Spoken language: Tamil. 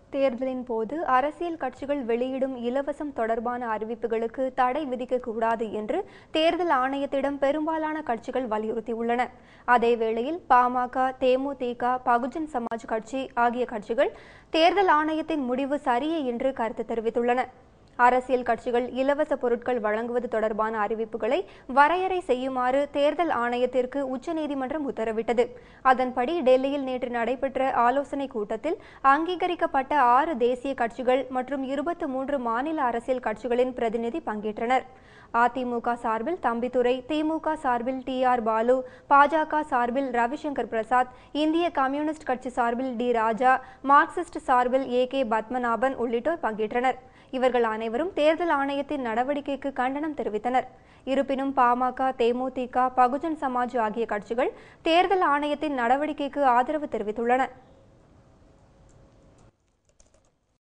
தேர்தலின் போது அரசியல் கட்சிகள் வெளியிடும் இலவசம் தொடர்பான அறிவிப்புகளுக்கு தடை விதிக்கக்கூடாது என்று தேர்தல் ஆணையத்திடம் பெரும்பாலான கட்சிகள் வலியுறுத்தியுள்ளன அதேவேளையில் பாமக தேமுதிக பகுஜன் சமாஜ் கட்சி ஆகிய கட்சிகள் தேர்தல் ஆணையத்தின் முடிவு சரியே என்று கருத்து தெரிவித்துள்ளன அரசியல் கட்சிகள் இலவச பொருட்கள் வழங்குவது தொடர்பான அறிவிப்புகளை வரையறை செய்யுமாறு தேர்தல் ஆணையத்திற்கு உச்சநீதிமன்றம் உத்தரவிட்டது அதன்படி டெல்லியில் நேற்று நடைபெற்ற ஆலோசனைக் கூட்டத்தில் அங்கீகரிக்கப்பட்ட ஆறு தேசிய கட்சிகள் மற்றும் இருபத்தி மூன்று மாநில அரசியல் கட்சிகளின் பிரதிநிதி பங்கேற்றனர் அதிமுக சார்பில் தம்பிதுரை திமுக சார்பில் டி ஆர் பாலு பாஜக சார்பில் ரவிசங்கர் பிரசாத் இந்திய கம்யூனிஸ்ட் கட்சி சார்பில் டி ராஜா மார்க்சிஸ்ட் சார்பில் ஏ கே பத்மநாபன் உள்ளிட்டோர் பங்கேற்றனர் இவர்கள் அனைவரும் தேர்தல் ஆணையத்தின் நடவடிக்கைக்கு கண்டனம் தெரிவித்தனர் இருப்பினும் பாமக தேமுதிக பகுஜன் சமாஜ் ஆகிய கட்சிகள் தேர்தல் ஆணையத்தின் நடவடிக்கைக்கு ஆதரவு தெரிவித்துள்ளன